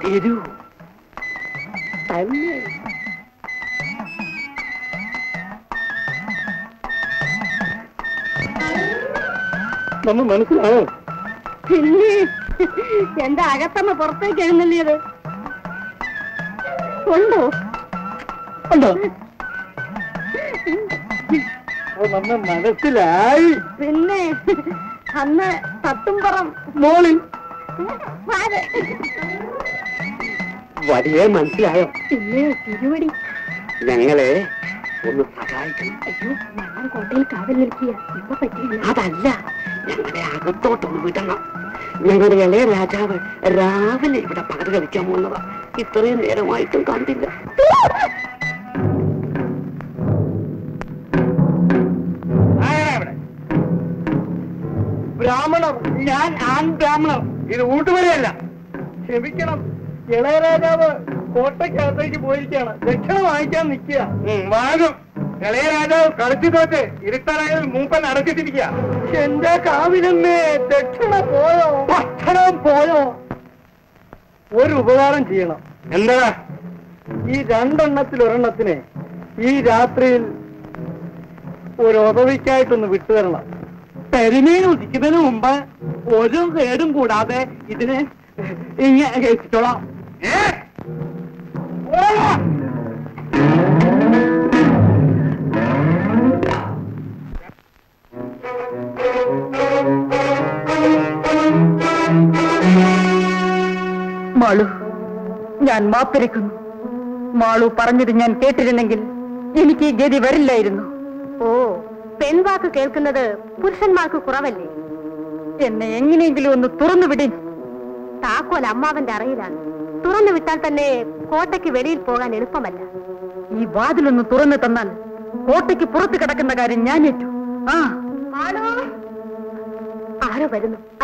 എരു തന്നെ നമ്മ മനസ്സിലായോ പിന്നെ എന്റെ അകത്തമ്മ പുറത്തേക്ക് എഴുന്നള്ളിയത് ഉണ്ടോ ഉണ്ടോ അത് നമ്മ മനസ്സിലായി പിന്നെ അന്ന് തത്തുംപുറം മോളിൽ വാര്. വലിയ മനസ്സിലായോ പിന്നെ തിരുവടി ഞങ്ങളെ ഒന്ന് സഹായിക്കണം അയ്യോ മണ്ണൻ കോട്ടയിൽ കാവൽ നിൽക്കുക ഇപ്പൊ പറ്റില്ല അതല്ല ഞങ്ങളെ അകത്തോട്ടൊന്ന് വിടണം ഞങ്ങളുടെ ഇളയ രാജാവ് രാവിലെ ഇവിടെ പകര് കളിക്കാൻ പോകുന്നതാ ഇത്രയും നേരമായിട്ടും കണ്ടില്ല ബ്രാഹ്മണർ ഞാൻ ആൺ ബ്രാഹ്മണർ ഇത് ഊട്ടുവരെയല്ല ക്ഷമിക്കണം ഇളയരാജാവ് കോട്ടയ്ക്കകത്തേക്ക് പോയിരിക്കുകയാണ് ദക്ഷിണ വാങ്ങിക്കാൻ നിൽക്കുക വാങ്ങും ഇളയരാജാവ് കളിച്ചു തോറ്റ് ഇരുട്ടാനായാലും മൂപ്പൻ അടച്ചിട്ടിരിക്കുക എന്റെ കാവിലമ്മേ ദക്ഷിണ പോയോ ഭക്ഷണം പോയോ ഒരു ഉപകാരം ചെയ്യണം എന്താ ഈ രണ്ടെണ്ണത്തിൽ ഒരെണ്ണത്തിനെ ഈ രാത്രിയിൽ ഒരു ഉദവിക്കായിട്ടൊന്ന് വിട്ടുതരണം പെരുമീൻ ഉദിക്കുന്നതിന് മുമ്പ് ഒരു കേടും കൂടാതെ ഇതിനെ ഇങ്ങനെ എത്തിച്ചോളാം മാളു ഞാൻ മാപ്പിരക്കുന്നു മാളു പറഞ്ഞത് ഞാൻ കേട്ടിരുന്നെങ്കിൽ എനിക്ക് ഈ ഗതി വരില്ലായിരുന്നു ഓ പെൺവാക്ക് കേൾക്കുന്നത് പുരുഷന്മാർക്ക് കുറവല്ലേ എന്നെ എങ്ങനെയെങ്കിലും ഒന്ന് തുറന്നു വിടിൻ താക്കോൽ അമ്മാവന്റെ അറയിലാണ് തുറന്നു വിട്ടാൽ തന്നെ കോട്ടയ്ക്ക് വെളിയിൽ പോകാൻ എളുപ്പമല്ല ഈ വാതിലൊന്ന് തുറന്നു തന്നാൽ കോട്ടയ്ക്ക് പുറത്ത് കിടക്കുന്ന കാര്യം ഞാൻ ഏറ്റു ആ ആരോ വരുന്നു ആ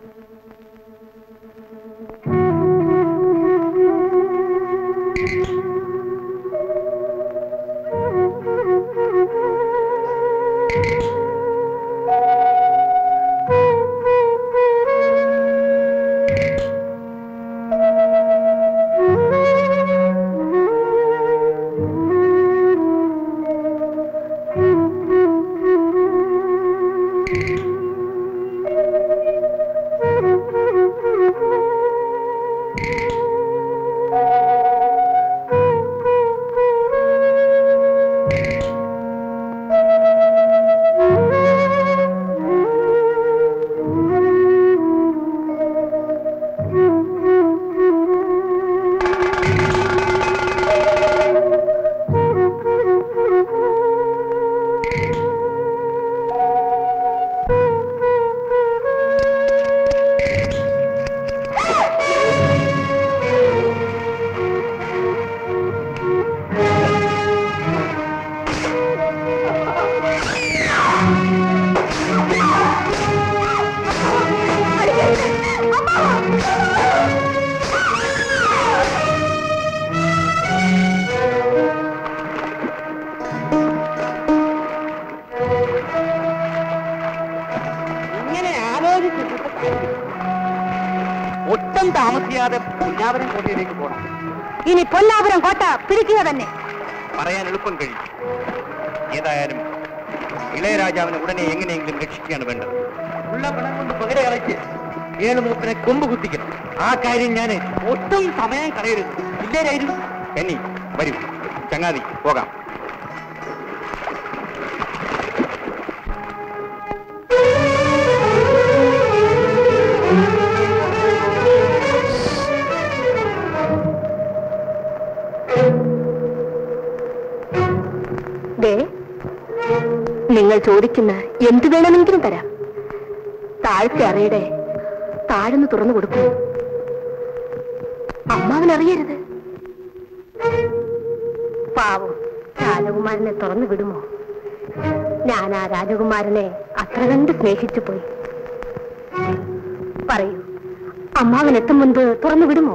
ഇങ്ങനെ ആലോചിച്ചിട്ട് ഒട്ടും താമസിയാതെ പുല്ലാവരം കോട്ടയിലേക്ക് പോകണം ഇനി പൊന്നാപുരം കോട്ട പിടിക്കുക തന്നെ പറയാൻ എളുപ്പം കഴിയും ഏതായാലും ഇളയരാജാവിനെ ഉടനെ എങ്ങനെയെങ്കിലും രക്ഷിക്കുകയാണ് വേണ്ടത് ഉള്ള പണം കൊണ്ട് പകര കളച്ച് ഏഴ് മൂപ്പനെ കൊമ്പ് കുത്തിക്കണം ആ കാര്യം ഞാൻ ഒട്ടും സമയം കളയരുത് ഇല്ലേരായിരുന്നു കന്നി വരൂ ചങ്ങാതി പോകാം ദേ നിങ്ങൾ ചോദിക്കുന്ന എന്ത് വേണമെങ്കിലും തരാം താഴത്തെ അറയുടെ താഴ്ന്ന് തുറന്നു കൊടുക്കൂ അമ്മാവൻ അറിയരുത് പാവം രാജകുമാരനെ തുറന്നു വിടുമോ ഞാൻ ആ രാജകുമാരനെ അത്ര കണ്ട് സ്നേഹിച്ചു പോയി പറയൂ അമ്മാവൻ എത്തും മുൻപ് തുറന്നു വിടുമോ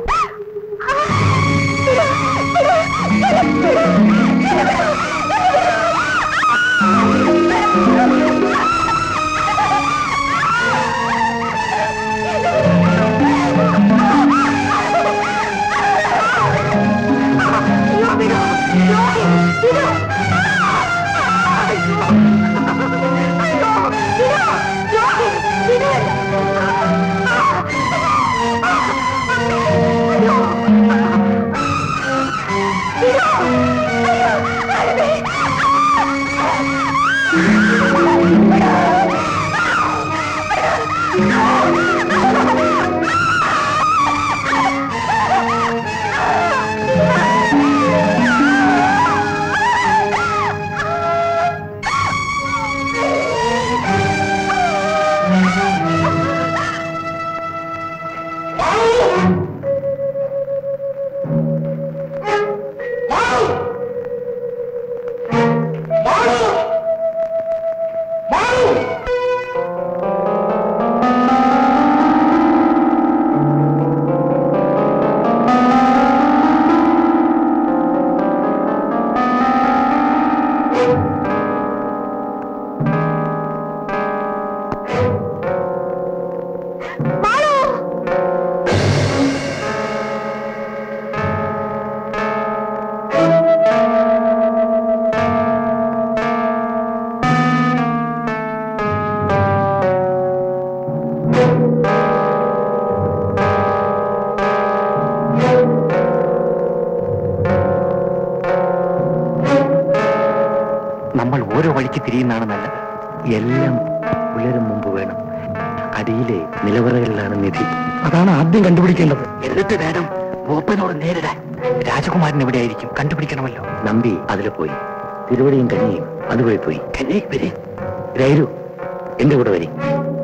വഴിക്ക് തിരിയുന്നതാണ് നല്ലത് എല്ലാം പുലരും മുമ്പ് വേണം അടിയിലെ നിലവറകളിലാണ് നിധി അതാണ് ആദ്യം കണ്ടുപിടിക്കേണ്ടത് എന്നിട്ട് വേണം മൂപ്പനോട് നേരിടാൻ രാജകുമാരൻ എവിടെയായിരിക്കും കണ്ടുപിടിക്കണമല്ലോ നമ്പി അതിൽ പോയി തിരുവടിയും കഞ്ഞിയും അതുവഴി പോയി കന്യക് വരെ രൈരു എന്റെ കൂടെ വരി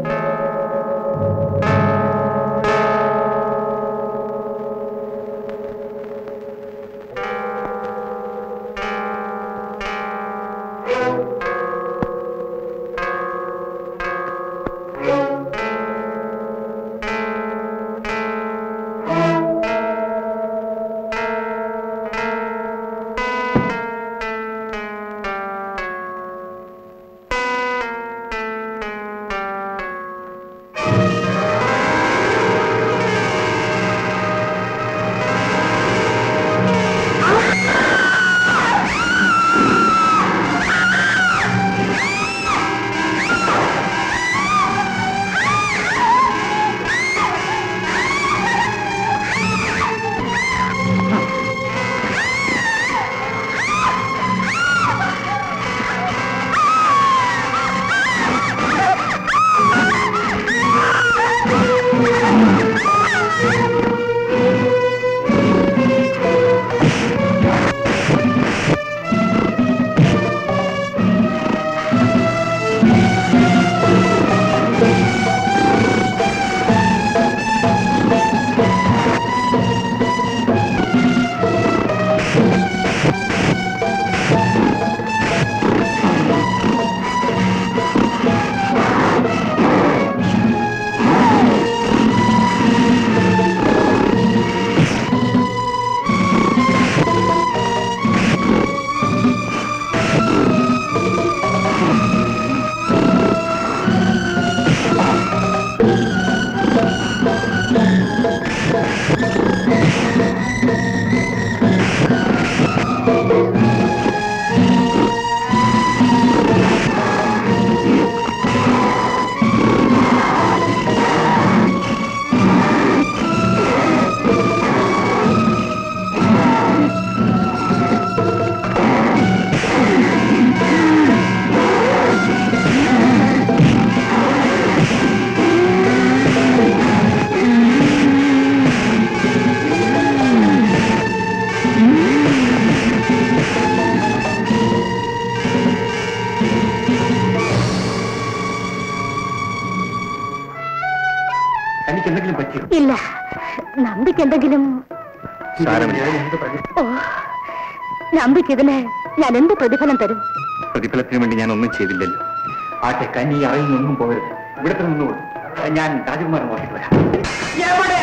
തനിക്ക് എന്തെങ്കിലും പറ്റിയോ ഇല്ല നമ്പിക്ക് എന്തെങ്കിലും ഓ നമ്പിക്ക് ഇതിന് ഞാൻ എന്ത് പ്രതിഫലം തരും പ്രതിഫലത്തിന് വേണ്ടി ഞാൻ ഒന്നും ചെയ്തില്ലല്ലോ ആട്ടെ കഞ്ഞി അറിയുന്നൊന്നും പോകരുത് ഇവിടത്തെ നിന്നുകൊള്ളു ഞാൻ രാജകുമാരൻ നോക്കിട്ട് വരാം എവിടെ